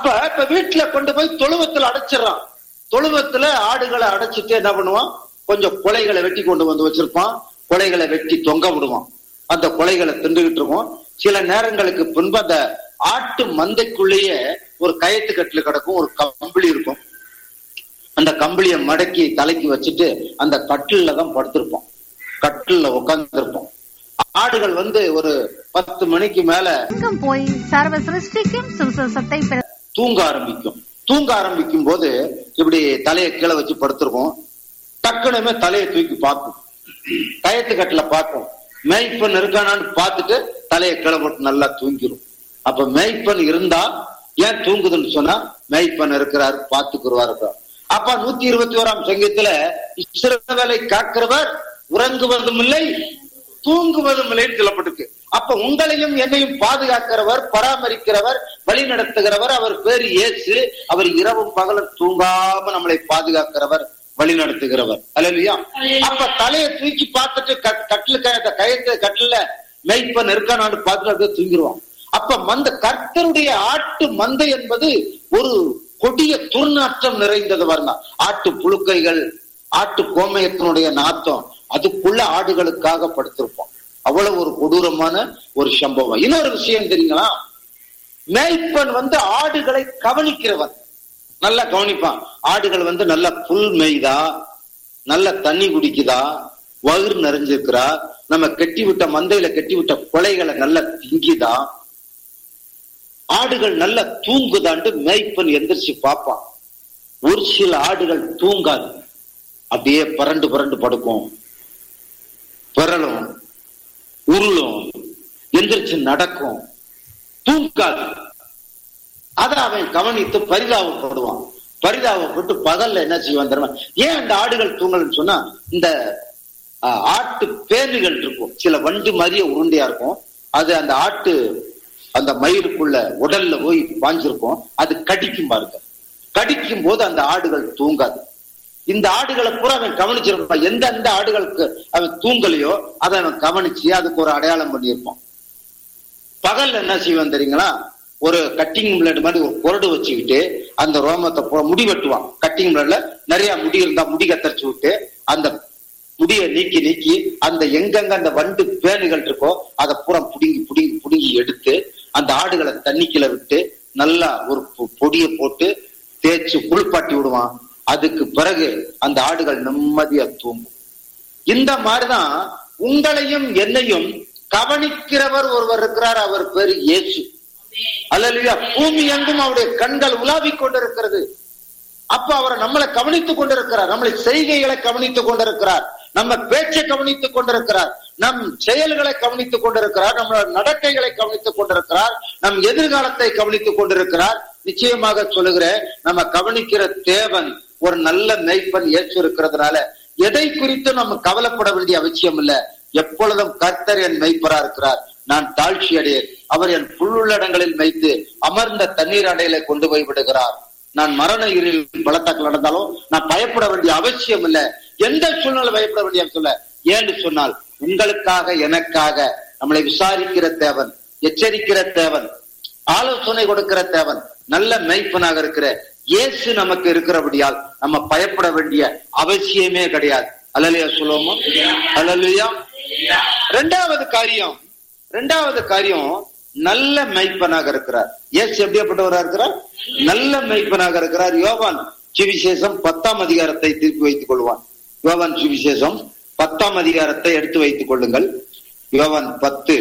அப்ப இப்ப வீட்டுல கொண்டு போய் தொழுவத்துல அடைச்சிடறான் தொழுவத்துல ஆடுகளை அடைச்சிட்டு என்ன பண்ணுவான் கொஞ்சம் கொலைகளை வெட்டி கொண்டு வந்து வச்சிருப்பான் கொலைகளை வெட்டி தொங்க விடுவான் அந்த கொலைகளை திண்டுகிட்டு இருக்கும் சில நேரங்களுக்கு பின்பு அந்த ஆட்டு மந்தைக்குள்ளேயே ஒரு கயத்து கட்டில் கிடக்கும் ஒரு கம்பளி இருக்கும் அந்த கம்பளியை மடக்கி தலைக்கு வச்சுட்டு அந்த கட்டில தான் படுத்திருப்போம் கட்டில உட்கார்ந்துருப்போம் ஆடுகள் வந்து ஒரு பத்து மணிக்கு மேல எங்கும் போய் சர்வ சிருஷ்டிக்கும் சுவிசேஷத்தை பிர- தூங்க ஆரம்பிக்கும் தூங்க ஆரம்பிக்கும் போது இப்படி தலையை கீழே வச்சு படுத்திருக்கும் டக்குனுமே தலையை தூக்கி பார்க்கும் கயத்து கட்டில பார்க்கும் மேய்ப்பன் இருக்கானான்னு பார்த்துட்டு தலையை கீழே போட்டு நல்லா தூங்கிரும் அப்ப மேய்ப்பன் இருந்தா ஏன் தூங்குதுன்னு சொன்னா மேய்ப்பன் இருக்கிறார் பார்த்துக்குருவார் அப்ப நூத்தி இருபத்தி ஓராம் சங்கீத்துல இஸ்ரவேலை காக்கிறவர் உறங்குவதும் இல்லை தூங்குவதும் இல்லைன்னு சொல்லப்பட்டிருக்கு அப்ப உங்களையும் என்னையும் பாதுகாக்கிறவர் பராமரிக்கிறவர் வழி நடத்துகிறவர் அவர் பேர் இயேசு அவர் இரவும் பகலும் தூங்காம நம்மளை பாதுகாக்கிறவர் வழி நடத்துகிறவர் அல்லையா அப்ப தலையை தூக்கி பார்த்துட்டு கட்- கட்டில க- கயத்தை கட்டில மெய்ப்பன் இருக்கானான்னு பார்த்துட்டு அப்படியே தூங்கிடுவான் அப்ப மந்த கர்த்தருடைய ஆட்டு மந்தை என்பது ஒரு கொடிய துர்நாற்றம் நிறைந்தது வரலாம் ஆட்டு புழுக்கைகள் ஆட்டு கோமயத்தினுடைய நாத்தம் அதுக்குள்ள ஆடுகளுக்காக படுத்திருப்போம் அவ்வளவு ஒரு கொடூரமான ஒரு சம்பவம் இன்னொரு விஷயம் தெரியுங்களா மேய்ப்பன் வந்து ஆடுகளை கவனிக்கிறவன் நல்லா கவனிப்பான் ஆடுகள் வந்து நல்ல புல் மேய்தா நல்ல தண்ணி குடிக்குதா வயிறு நிறைஞ்சிருக்கிறா நம்ம கட்டி விட்ட மந்தையில கட்டி விட்ட கொலைகளை நல்லா திங்கிதா ஆடுகள் நல்லா தூங்குதான்ட்டு மேய்ப்பன் எந்திரிச்சு பார்ப்பான் ஒரு சில ஆடுகள் தூங்காது அப்படியே பரண்டு பரண்டு படுக்கும் பிறலும் உருளும் எந்திரிச்சு நடக்கும் தூங்காது அதை அவன் கவனித்து பரிதாபப்படுவான் பரிதாபப்பட்டு பகல்ல என்ன செய்வான் தெரியுமா ஏன் அந்த ஆடுகள் தூங்கலன்னு சொன்னா இந்த ஆஹ், ஆட்டு பேனுகள் இருக்கும் சில வண்டு மாதிரியே உருண்டையா இருக்கும் அது அந்த ஆட்டு அந்த மயிருக்குள்ள உடல்ல போய் பாஞ்சிருக்கும் அது கடிக்கும் பாருங்க கடிக்கும் போது அந்த ஆடுகள் தூங்காது இந்த ஆடுகளை பூரா அவன் கவனிச்சிருப்பான் எந்த எந்த ஆடுகளுக்கு அவன் தூங்கலையோ அதை அவன் கவனிச்சு அதுக்கு ஒரு அடையாளம் பண்ணியிருப்பான் பகல்ல என்ன செய்வான் தெரியுங்களா ஒரு கட்டிங் பிளேட் மாதிரி ஒரு கொரடு வச்சுக்கிட்டு அந்த ரோமத்தை பூரா முடி வெட்டுவான் கட்டிங் பிளேட்ல நிறைய முடி இருந்தா முடி கத்தரிச்சு விட்டு அந்த முடியை நீக்கி நீக்கி அந்த எங்கெங்க அந்த வண்டு பேனுகள் இருக்கோ அதை பூரா புடுங்கி புடுங்கி புடுங்கி எடுத்து அந்த ஆடுகளை தண்ணிக்குள்ள விட்டு நல்லா ஒரு பொ- பொடியை போட்டு தேய்ச்சு குளிப்பாட்டி விடுவான் அதுக்கு பிறகு அந்த ஆடுகள் நிம்மதியா தூங்கும் இந்த மாதிரிதான் உங்களையும் என்னையும் கவனிக்கிறவர் ஒருவர் இருக்கிறார் அவர் பேரு இயேசு அல்லா பூமி எங்கும் அவருடைய கண்கள் உலாவிக் கொண்டிருக்கிறது அப்ப அவர் நம்மளை கவனித்துக் கொண்டிருக்கிறார் நம்மளை செய்கைகளை கவனித்துக் கொண்டிருக்கிறார் நம்ம பேச்சை கவனித்துக் கொண்டிருக்கிறார் நம் செயல்களை கவனித்துக் கொண்டிருக்கிறார் நம்மளோட நடக்கைகளை கவனித்துக் கொண்டிருக்கிறார் நம் எதிர்காலத்தை கவனித்துக் கொண்டிருக்கிறார் நிச்சயமாக சொல்லுகிறேன் நம்ம கவனிக்கிற தேவன் ஒரு நல்ல மெய்ப்பன் ஏற்று இருக்கிறதுனால எதை குறித்து நம்ம கவலைப்பட வேண்டிய அவசியம் இல்ல எப்பொழுதும் கர்த்தர் என் மெய்ப்பரா இருக்கிறார் நான் தாழ்ச்சி அடையேன் அவர் என் புல்லுள்ளடங்களில் மெய்த்து அமர்ந்த தண்ணீர் அடையில கொண்டு போய் விடுகிறார் நான் மரண இருளில் பலத்தாக்கள் நடந்தாலும் நான் பயப்பட வேண்டிய அவசியம் இல்ல எந்த சூழ்நிலை பயப்பட வேண்டிய அவசியம் இல்ல ஏன்னு சொன்னால் உங்களுக்காக எனக்காக நம்மளை விசாரிக்கிற தேவன் எச்சரிக்கிற தேவன் ஆலோசனை கொடுக்கிற தேவன் நல்ல மெய்ப்பனாக இருக்கிற இயேசு நமக்கு இருக்கிறபடியால் நம்ம பயப்பட வேண்டிய அவசியமே கிடையாது அல்லலையா சொல்லுவோமா அல்லலையா ரெண்டாவது காரியம் ரெண்டாவது காரியம் நல்ல மெய்ப்பனாக இருக்கிறார் இயேசு எப்படியாப்பட்டவரா இருக்கிறார் நல்ல மெய்ப்பனாக இருக்கிறார் யோவான் சுவிசேஷம் பத்தாம் அதிகாரத்தை திருப்பி வைத்துக் கொள்வான் யோவான் சுவிசேஷம் பத்தாம் அதிகாரத்தை எடுத்து வைத்துக் கொள்ளுங்கள் யோவான் பத்து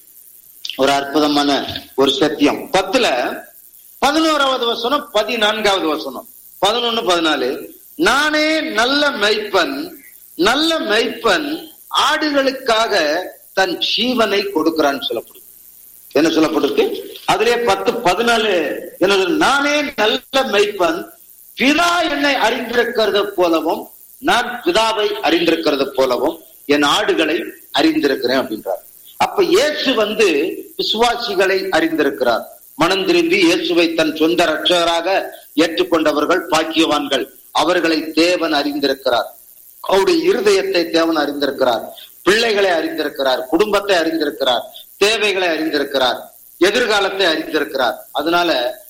ஒரு அற்புதமான ஒரு சத்தியம் பத்துல பதினோராவது வசனம் பதினான்காவது வசனம் பதினொன்னு பதினாலு நானே நல்ல மெய்ப்பன் நல்ல மெய்ப்பன் ஆடுகளுக்காக தன் ஜீவனை கொடுக்கிறான்னு சொல்லப்படுது என்ன சொல்லப்பட்டிருக்கு அதிலே பத்து பதினாலு என்னது நானே நல்ல மெய்ப்பன் பிதா என்னை அறிந்திருக்கிறது போலவும் நான் பிதாவை அறிந்திருக்கிறது போலவும் என் ஆடுகளை அறிந்திருக்கிறேன் அப்படின்றார் அப்ப இயேசு வந்து விசுவாசிகளை அறிந்திருக்கிறார் மனம் திரும்பி இயேசுவை தன் சொந்த ரட்சகராக ஏற்றுக்கொண்டவர்கள் பாக்கியவான்கள் அவர்களை தேவன் அறிந்திருக்கிறார் அவருடைய இருதயத்தை தேவன் அறிந்திருக்கிறார் பிள்ளைகளை அறிந்திருக்கிறார் குடும்பத்தை அறிந்திருக்கிறார் தேவைகளை அறிந்திருக்கிறார் எதிர்காலத்தை அறிந்திருக்கிறார் அதனால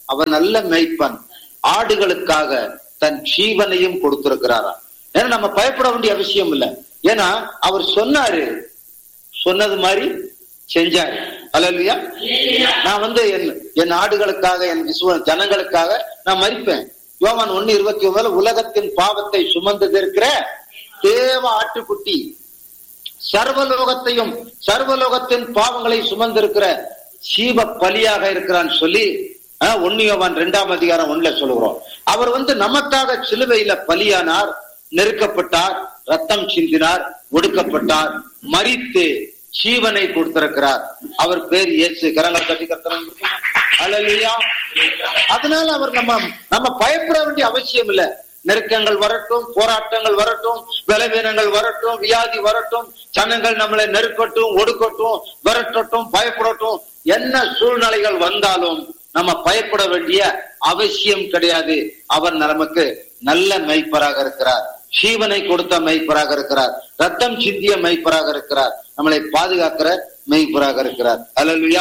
அவர் நல்ல மெய்ப்பன் ஆடுகளுக்காக தன் ஜீவனையும் கொடுத்திருக்கிறாராம் ஏன்னா நம்ம பயப்பட வேண்டிய அவசியம் இல்லை ஏன்னா அவர் சொன்னாரு சொன்னது மாதிரி செஞ்சாரு அல்லையா நான் வந்து என் என் ஆடுகளுக்காக என் விசுவ ஜனங்களுக்காக நான் மறிப்பேன் யோவான் ஒண்ணு இருபத்தி ஒன்பதுல உலகத்தின் பாவத்தை சுமந்தது இருக்கிற தேவ ஆட்டுக்குட்டி சர்வலோகத்தையும் சர்வலோகத்தின் பாவங்களை சுமந்திருக்கிற சீவ பலியாக இருக்கிறான்னு சொல்லி அஹ், ஒன்னு யோவான் இரண்டாம் அதிகாரம் ஒண்ணுல சொல்லுகிறோம் அவர் வந்து நமக்காக சிலுவையில பலியானார் நெருக்கப்பட்டார் ரத்தம் சிந்தினார் ஒடுக்கப்பட்டார் மரித்து ஜீவனை கொடுத்திருக்கிறார் அவர் பேர் இயேசு கரங்களை தட்டி கர்த்தரம் அல்லையா அதனால அவர் நம்ம நம்ம பயப்பட வேண்டிய அவசியம் இல்ல நெருக்கங்கள் வரட்டும் போராட்டங்கள் வரட்டும் பலவீனங்கள் வரட்டும் வியாதி வரட்டும் ஜனங்கள் நம்மளை நெருக்கட்டும் ஒடுக்கட்டும் விரட்டட்டும் பயப்படட்டும் என்ன சூழ்நிலைகள் வந்தாலும் நம்ம பயப்பட வேண்டிய அவசியம் கிடையாது அவர் நமக்கு நல்ல மெய்ப்பராக இருக்கிறார் ஜீவனை கொடுத்த மெய்ப்பராக இருக்கிறார் ரத்தம் சிந்திய மெய்ப்பராக இருக்கிறார் நம்மளை பாதுகாக்கிற மெய்ப்பராக இருக்கிறார் அல்லா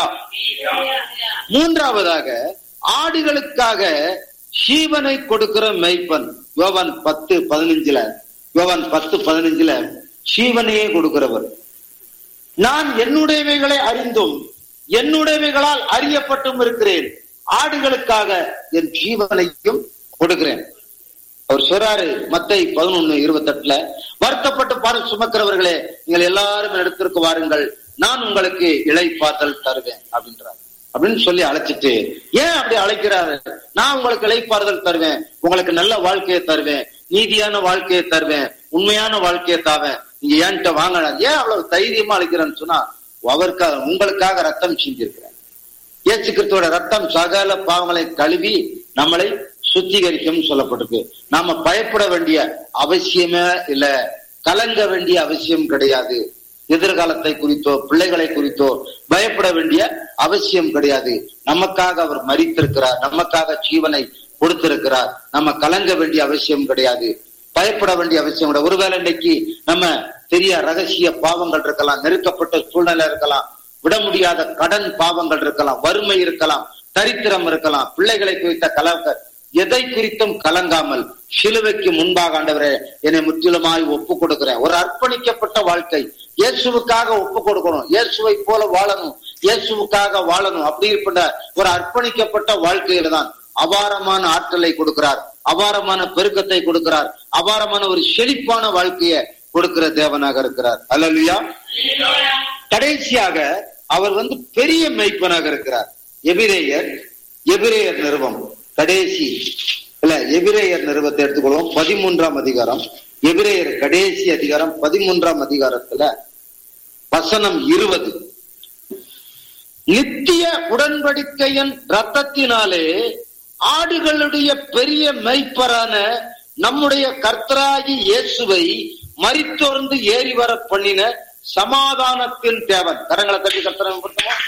மூன்றாவதாக ஆடுகளுக்காக ஜீவனை கொடுக்கிற மெய்ப்பன் யோவான் பத்து பதினஞ்சுல யோவான் பத்து பதினஞ்சுல ஜீவனையே கொடுக்கிறவர் நான் என்னுடையவைகளை அறிந்தும் என்னுடையவைகளால் அறியப்பட்டும் இருக்கிறேன் ஆடுகளுக்காக என் ஜீவனையும் கொடுக்கிறேன் அவர் சொல்றாரு மத்தை பதினொன்னு இருபத்தெட்டுல வருத்தப்பட்டு பாரு சுமக்கிறவர்களே நீங்கள் எல்லாரும் இடத்திற்கு வாருங்கள் நான் உங்களுக்கு இளைப்பாத்தல் தருவேன் அப்படின்றார் அப்படின்னு சொல்லி அழைச்சிட்டு ஏன் அப்படி அழைக்கிறாரு நான் உங்களுக்கு இளைப்பாறுதல் தருவேன் உங்களுக்கு நல்ல வாழ்க்கையை தருவேன் நீதியான வாழ்க்கையை தருவேன் உண்மையான வாழ்க்கையை தாவேன் நீங்க ஏன்ட்ட வாங்க ஏன் அவ்வளவு தைரியமா அழைக்கிறேன்னு சொன்னா அவருக்காக உங்களுக்காக ரத்தம் சிந்திருக்கிறேன் இயேசு கிறிஸ்துவோட ரத்தம் சகல பாவங்களை கழுவி நம்மளை சுத்திகரிக்கும் சொல்லப்பட்டிருக்கு நாம பயப்பட வேண்டிய அவசியமே இல்ல கலங்க வேண்டிய அவசியம் கிடையாது எதிர்காலத்தை குறித்தோ பிள்ளைகளை குறித்தோ பயப்பட வேண்டிய அவசியம் கிடையாது நமக்காக அவர் மறித்திருக்கிறார் நமக்காக ஜீவனை கொடுத்திருக்கிறார் நம்ம கலங்க வேண்டிய அவசியம் கிடையாது பயப்பட வேண்டிய அவசியம் கிடையாது ஒருவேளை இன்னைக்கு நம்ம பெரிய ரகசிய பாவங்கள் இருக்கலாம் நெருக்கப்பட்ட சூழ்நிலை இருக்கலாம் விட முடியாத கடன் பாவங்கள் இருக்கலாம் வறுமை இருக்கலாம் தரித்திரம் இருக்கலாம் பிள்ளைகளை குறித்த கலங்க எதை குறித்தும் கலங்காமல் சிலுவைக்கு முன்பாக ஆண்டவரே என்னை முற்றிலுமாய் ஒப்பு கொடுக்கிறேன் ஒரு அர்ப்பணிக்கப்பட்ட வாழ்க்கை இயேசுவுக்காக ஒப்பு கொடுக்கணும் இயேசுவை போல வாழணும் இயேசுவுக்காக வாழணும் அப்படி இருப்ப ஒரு அர்ப்பணிக்கப்பட்ட வாழ்க்கையில தான் அபாரமான ஆற்றலை கொடுக்கிறார் அபாரமான பெருக்கத்தை கொடுக்கிறார் அபாரமான ஒரு செழிப்பான வாழ்க்கையை கொடுக்கிற தேவனாக இருக்கிறார் அல்லா கடைசியாக அவர் வந்து பெரிய மெய்ப்பனாக இருக்கிறார் எபிரேயர் எபிரேயர் நிறுவம் கடைசி இல்ல எபிரேயர் நிறுவத்தை எடுத்துக்கொள்வோம் பதிமூன்றாம் அதிகாரம் எபிரேயர் கடைசி அதிகாரம் பதிமூன்றாம் அதிகாரத்துல வசனம் இருபது நித்திய உடன்படிக்கையின் ரத்தத்தினாலே ஆடுகளுடைய பெரிய மெய்ப்பரான நம்முடைய கர்த்தராகி இயேசுவை மரித்தோர்ந்து ஏறி வர பண்ணின சமாதானத்தின் தேவன் கரங்களை தட்டி கர்த்தரம்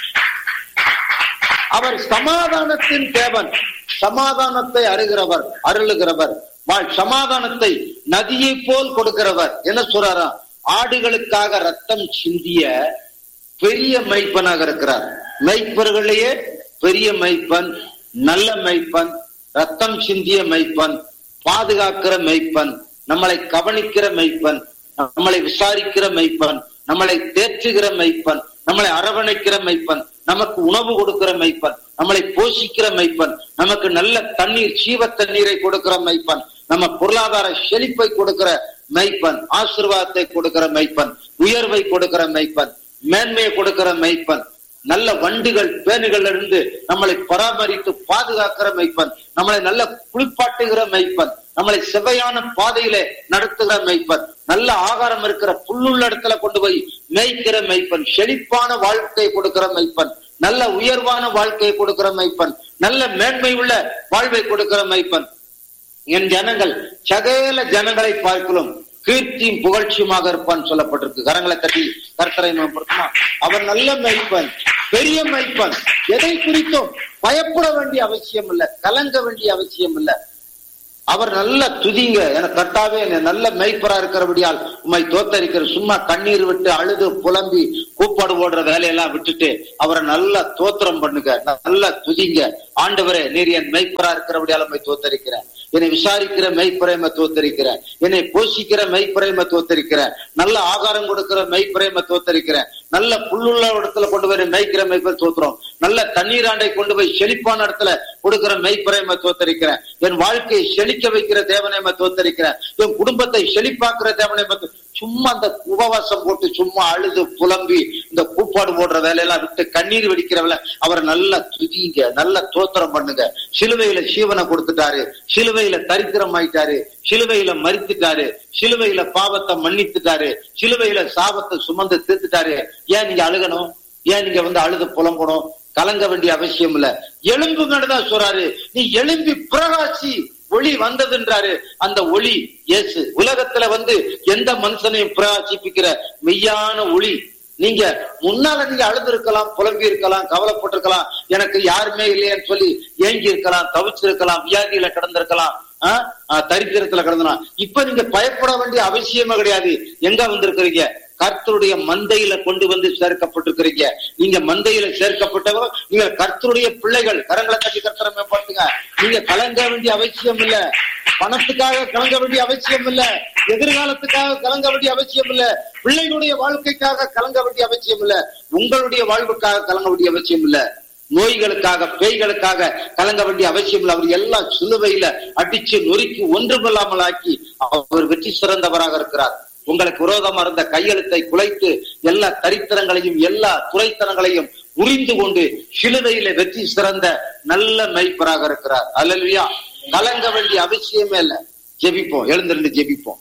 அவர் சமாதானத்தின் தேவன் சமாதானத்தை அருகிறவர் அருளுகிறவர் வாழ் சமாதானத்தை நதியை போல் கொடுக்கிறவர் என்ன சொல்றாரா ஆடுகளுக்காக ரத்தம் சிந்திய பெரிய மெய்ப்பனாக இருக்கிறார் மெய்ப்பர்களையே பெரிய மெய்ப்பன் நல்ல மெய்ப்பன் ரத்தம் சிந்திய மெய்ப்பன் பாதுகாக்கிற மெய்ப்பன் நம்மளை கவனிக்கிற மெய்ப்பன் நம்மளை விசாரிக்கிற மெய்ப்பன் நம்மளை தேற்றுகிற மெய்ப்பன் நம்மளை அரவணைக்கிற மெய்ப்பன் நமக்கு உணவு கொடுக்கிற மெய்ப்பன் நம்மளை போஷிக்கிற மெய்ப்பன் நமக்கு நல்ல தண்ணீர் சீவ தண்ணீரை கொடுக்கிற மெய்ப்பன் நம்ம பொருளாதார செழிப்பை கொடுக்கிற மெய்ப்பன் ஆசிர்வாதத்தை கொடுக்கிற மெய்ப்பன் உயர்வை கொடுக்கிற மெய்ப்பன் மேன்மையை கொடுக்கிற மெய்ப்பன் நல்ல வண்டுகள் பேனுகள் இருந்து நம்மளை பராமரித்து பாதுகாக்கிற மெய்ப்பன் நம்மளை நல்ல குளிப்பாட்டுகிற மெய்ப்பன் நம்மளை செவ்வையான பாதையிலே நடத்துகிற மெய்ப்பன் நல்ல ஆகாரம் இருக்கிற புல்லுள்ள இடத்துல கொண்டு போய் மேய்க்கிற மெய்ப்பன் செழிப்பான வாழ்க்கையை கொடுக்கிற மெய்ப்பன் நல்ல உயர்வான வாழ்க்கையை கொடுக்கிற மெய்ப்பன் நல்ல மேன்மை உள்ள வாழ்வை கொடுக்கிற மெய்ப்பன் என் ஜனங்கள் சகல ஜனங்களை பார்க்கலும் கீர்த்தியும் புகழ்ச்சியுமாக இருப்பான் சொல்லப்பட்டிருக்கு கரங்களை தட்டி கர்த்தரை மேம்படுத்தினா அவர் நல்ல மெய்ப்பன் பெரிய மெய்ப்பன் எதை குறித்தும் பயப்பட வேண்டிய அவசியம் இல்ல கலங்க வேண்டிய அவசியம் இல்ல அவர் நல்ல துதிங்க என கர்த்தாவே என்னை நல்ல மெய்ப்பரா இருக்கிறபடியால் உம்மை தோத்தரிக்கிற சும்மா கண்ணீர் விட்டு அழுது புலம்பி கூப்பாடு ஓடுற வேலையெல்லாம் விட்டுட்டு அவரை நல்லா தோத்திரம் பண்ணுங்க நல்லா துதிங்க ஆண்டவரே நீர் என் மெய்ப்பரா இருக்கிறபடியால் உம்மை தோத்தரிக்கிறேன் என்னை விசாரிக்கிற மெய்ப்பரைமை தோத்தரிக்கிறேன் என்னை போஷிக்கிற மெய்ப்பரைமை தோத்தரிக்கிறேன் நல்ல ஆகாரம் கொடுக்கிற மெய்ப்பரைமை தோத்தரிக்கிறேன் நல்ல புல்லுள்ள இடத்துல கொண்டு போய் மேய்க்கிற மெய்ப்பர் தோத்துறோம் நல்ல தண்ணீராண்டை கொண்டு போய் செழிப்பான இடத்துல கொடுக்கிற மெய்ப்பரைமை தோத்தரிக்கிறேன் என் வாழ்க்கையை செழிக்க வைக்கிற தேவனைமை தோத்தரிக்கிறேன் என் குடும்பத்தை செழிப்பாக்குற தேவனைமை சும்மா அந்த உபவாசம் போட்டு சும்மா அழுது புலம்பி இந்த கூப்பாடு போடுற வேலையெல்லாம் விட்டு கண்ணீர் வெடிக்கிறவள அவரை நல்லா துதிங்க நல்லா தோத்திரம் பண்ணுங்க சிலுவையில சீவனை கொடுத்துட்டாரு சிலுவையில தரித்திரம் ஆயிட்டாரு சிலுவையில மறித்துட்டாரு சிலுவையில பாவத்தை மன்னித்துட்டாரு சிலுவையில சாபத்தை சுமந்து தீர்த்துட்டாரு ஏன் நீங்க அழுகணும் ஏன் நீங்க வந்து அழுது புலம்பணும் கலங்க வேண்டிய அவசியம் இல்ல எலும்புங்கன்னு தான் சொல்றாரு நீ எலும்பி பிரகாசி ஒளி வந்ததுன்றாரு அந்த ஒளி இயேசு உலகத்துல வந்து எந்த மனுஷனையும் பிரகாசிப்பிக்கிற மெய்யான ஒளி நீங்க முன்னால நீங்க அழுது இருக்கலாம் புலம்பி இருக்கலாம் கவலைப்பட்டிருக்கலாம் எனக்கு யாருமே இல்லையேன்னு சொல்லி ஏங்கி இருக்கலாம் தவிச்சிருக்கலாம் வியாதியில கிடந்திருக்கலாம் தரித்திரத்துல கிடந்தலாம் இப்ப நீங்க பயப்பட வேண்டிய அவசியமே கிடையாது எங்க வந்திருக்கிறீங்க கர்த்தருடைய மந்தையில கொண்டு வந்து சேர்க்கப்பட்டிருக்கிறீங்க நீங்க மந்தையில சேர்க்கப்பட்டவங்க நீங்க கர்த்தருடைய பிள்ளைகள் கரங்களை கட்டி கர்த்தரை மேம்படுத்துங்க நீங்க கலங்க வேண்டிய அவசியம் இல்ல பணத்துக்காக கலங்க வேண்டிய அவசியம் இல்ல எதிர்காலத்துக்காக கலங்க வேண்டிய அவசியம் இல்ல பிள்ளைகளுடைய வாழ்க்கைக்காக கலங்க வேண்டிய அவசியம் இல்ல உங்களுடைய வாழ்வுக்காக கலங்க வேண்டிய அவசியம் இல்ல நோய்களுக்காக பேய்களுக்காக கலங்க வேண்டிய அவசியம் இல்லை அவர் எல்லா சிலுவையில அடிச்சு நொறுக்கி ஒன்றுமில்லாமல் ஆக்கி அவர் வெற்றி சிறந்தவராக இருக்கிறார் உங்களுக்கு விரோதமா இருந்த கையெழுத்தை குலைத்து எல்லா தரித்திரங்களையும் எல்லா துறைத்தனங்களையும் உறிந்து கொண்டு சிலுவையில வெற்றி சிறந்த நல்ல மெய்ப்பராக இருக்கிறார் அல்லா கலங்க வேண்டிய அவசியமே இல்ல ஜெபிப்போம் எழுந்திருந்து ஜெபிப்போம்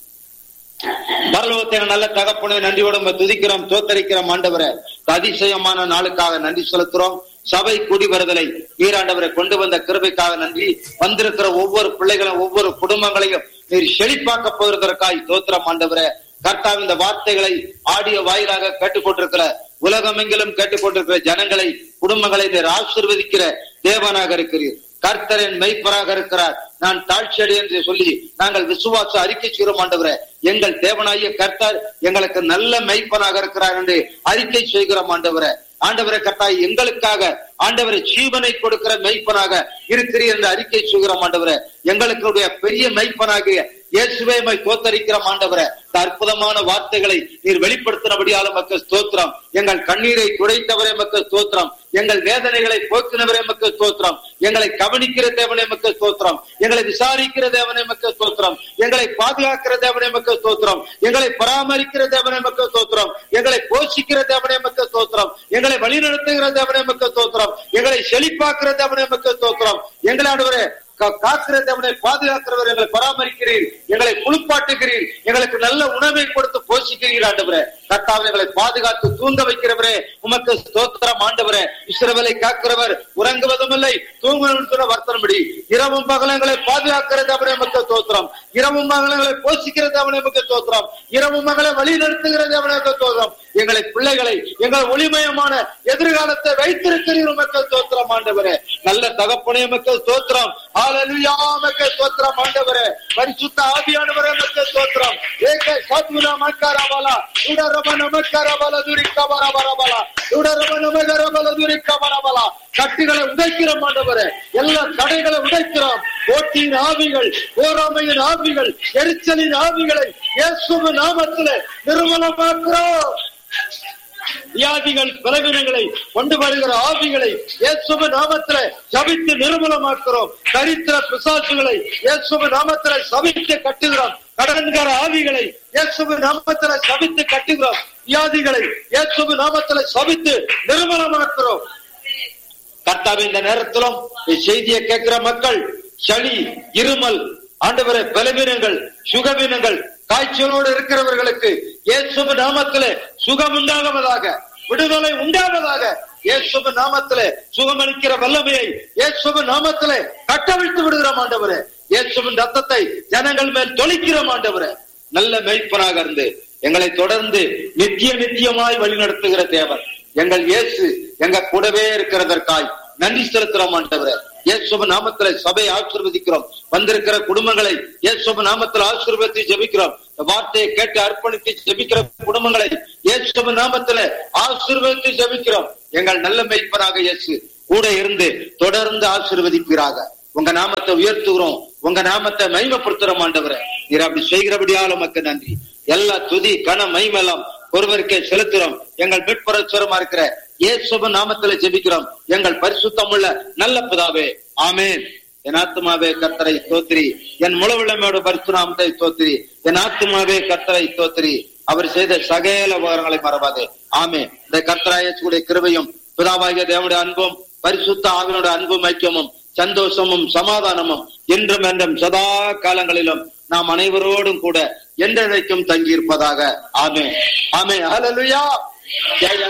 பரலோகத்தை நல்ல தகப்பனை நன்றியோட துதிக்கிறோம் தோத்தரிக்கிறோம் ஆண்டவரை அதிசயமான நாளுக்காக நன்றி செலுத்துறோம் சபை கூடி வருதலை நீராண்டவரை கொண்டு வந்த கிருபைக்காக நன்றி வந்திருக்கிற ஒவ்வொரு பிள்ளைகளும் ஒவ்வொரு குடும்பங்களையும் நீர் செழிப்பாக்க போகிறதற்காய் தோத்திரம் ஆண்டவரை கர்த்தாv இந்த வார்த்தைகளை ஆடியோ வாயிலாக கேட்டுக்கொண்டிருக்கிற உலகமெங்கிலும் கேட்டுக்கொண்டிருக்கிற ஜனங்களை குடும்பங்களை நீர் ஆசிர்வதிக்கிற தேவனாக இருக்கிறீர் கர்த்தரின் மெய்ப்பராக இருக்கிறார் நான் தாழ்ச்சியடை என்று சொல்லி நாங்கள் விசுவாச அறிக்கை செய்கிறோம் ஆண்டவரே எங்கள் தேவனாகிய கர்த்தர் எங்களுக்கு நல்ல மெய்ப்பனாக இருக்கிறார் என்று அறிக்கை செய்கிறோம் ஆண்டவரே ஆண்டவரை கர்த்தாய் எங்களுக்காக ஆண்டவரை ஜீவனை கொடுக்கிற மெய்ப்பனாக இருக்கிறீர் என்று அறிக்கை செய்கிறோம் ஆண்டவரை எங்களுக்கு பெரிய மெய்ப்பனாகிய இயேசுவே மை தோத்தரிக்கிற ஆண்டவரை அற்புதமான வார்த்தைகளை நீர் வெளிப்படுத்தினபடியால மக்கள் ஸ்தோத்திரம் எங்கள் கண்ணீரை துடைத்தவரே மக்கள் ஸ்தோத்திரம் எங்கள் வேதனைகளை போக்கினவரே மக்கள் ஸ்தோத்திரம் எங்களை கவனிக்கிற தேவனே மக்கள் ஸ்தோத்திரம் எங்களை விசாரிக்கிற தேவனே மக்கள் ஸ்தோத்திரம் எங்களை பாதுகாக்கிற தேவனே மக்கள் ஸ்தோத்திரம் எங்களை பராமரிக்கிற தேவனே மக்கள் ஸ்தோத்திரம் எங்களை போஷிக்கிற தேவனே மக்கள் ஸ்தோத்திரம் எங்களை வழிநடத்துகிற தேவனே மக்கள் ஸ்தோத்திரம் எங்களை செழிப்பாக்குற தேவனே மக்கள் ஸ்தோத்திரம் எங்களை ஆண்டவரே காக்கிற தேவனை பாதுகாக்கிறவர் எங்களை பராமரிக்கிறீர் எங்களை குளிப்பாட்டுகிறீர் எங்களுக்கு நல்ல உணவை கொடுத்து போஷிக்கிறீர் ஆண்டவரே கர்த்தாவை எங்களை பாதுகாத்து தூங்க வைக்கிறவரே உமக்கு ஸ்தோத்திரம் ஆண்டவரே இஸ்ரவேலை காக்கிறவர் உறங்குவதும் இல்லை தூங்குவதும் வர்த்தனபடி இரவும் பகலங்களை பாதுகாக்கிற தேவனே மக்கள் தோத்திரம் இரவும் மகளை போஷிக்கிற தேவனே மக்கள் தோத்திரம் இரவும் மகளை வழி நடத்துகிற தேவனே மக்கள் தோத்திரம் எங்களை பிள்ளைகளை எங்கள் ஒளிமயமான எதிர்காலத்தை வைத்திருக்கிறீர் மக்கள் தோத்திரம் ஆண்டவரே நல்ல தகப்பனே மக்கள் தோத்திரம் ஹalleluya மக்கள் தோத்திரம் ஆண்டவரே பரிசுத்த ஆவியானவரே மக்கள் தோத்திரம் ஏக சத்குண மக்காரபாலா உடரப நமக்காரபால துரிக்க வரபரபாலா உடரப நமகரபால துரிக்க வரபாலா கட்டுகளை உடைக்கிறோம் ஆண்டவரே எல்லா தடைகளை உடைக்கிறோம் போட்டியின் ஆவிகள் போராமையின் ஆவிகள் எரிச்சலின் ஆவிகளை இயேசுவின் நாமத்திலே நிர்மலமாக்குறோம் வியாதிகள் பலவீனங்களை கொண்டு வருகிற ஆவிகளை இயேசுவ நாமத்தில சபித்து நிர்மூலமாக்குறோம் தரித்திர பிசாசுகளை இயேசுவ நாமத்தில சபித்து கட்டுகிறோம் கடன்கார ஆவிகளை இயேசுவ நாமத்தில சபித்து கட்டுகிறோம் வியாதிகளை இயேசுவ நாமத்தில சபித்து நிர்மூலமாக்குறோம் கர்த்தாவே இந்த நேரத்திலும் செய்தியை கேட்கிற மக்கள் சளி இருமல் ஆண்டவரை பலவீனங்கள் சுகவீனங்கள் காய்ச்சலோடு இருக்கிறவர்களுக்கு இயேசுப நாமத்திலே சுகம் உண்டாகுவதாக விடுதலை உண்டாவதாக இயேசுப நாமத்திலே சுகமளிக்கிற வல்லமையை இயேசுப நாமத்திலே கட்டவிழ்த்து விடுகிறோம் ஆண்டவரே இயேசுவின் ரத்தத்தை ஜனங்கள் மேல் தொலைக்கிற ஆண்டவரே நல்ல மெய்ப்பனாக இருந்து எங்களை தொடர்ந்து நித்திய நித்தியமாய் வழிநடத்துகிற தேவன் எங்கள் இயேசு எங்க கூடவே இருக்கிறதற்காய் நன்றி செலுத்துறோம் ஆண்டவரே இயேசுப நாமத்துல சபையை ஆசீர்வதிக்கிறோம் வந்திருக்கிற குடும்பங்களை இயேசுப நாமத்தில் ஆசீர்வதித்து ஜெபிக்கிறோம் இந்த வார்த்தையை கேட்டு அர்ப்பணித்து ஜெபிக்கிற குடும்பங்களை இயேசுப நாமத்துல ஆசீர்வதித்து ஜெபிக்கிறோம் எங்கள் நல்ல மெய்ப்பராக இயேசு கூட இருந்து தொடர்ந்து ஆசீர்வதிப்பீராக உங்க நாமத்தை உயர்த்துகிறோம் உங்க நாமத்தை மகிமைப்படுத்துறோம் ஆண்டவரே நீர் அப்படி செய்கிறபடியால் உமக்கு நன்றி எல்லா துதி கன மகிமெல்லாம் ஒருவருக்கே செலுத்துறோம் எங்கள் மீட்புறச்சுரமா இருக்கிற இயேசுப நாமத்துல ஜெபிக்கிறோம் எங்கள் பரிசுத்தமுள்ள நல்ல பிதாவே ஆமென் என் ஆத்துமாவே கர்த்தரை தோத்திரி என் முழவிளமையோட பரிசுநாமத்தை தோத்திரி என் ஆத்துமாவே கர்த்தரை தோத்திரி அவர் செய்த சகல உபகாரங்களை மறவாதே ஆமே இந்த கர்த்தராயசுடைய கிருபையும் பிதாவாகிய தேவனுடைய அன்பும் பரிசுத்த ஆவினுடைய அன்பும் ஐக்கியமும் சந்தோஷமும் சமாதானமும் என்றும் என்றும் சதா காலங்களிலும் நாம் அனைவரோடும் கூட என்றென்றைக்கும் தங்கியிருப்பதாக ஆமே ஆமே ஹalleluya ஜெய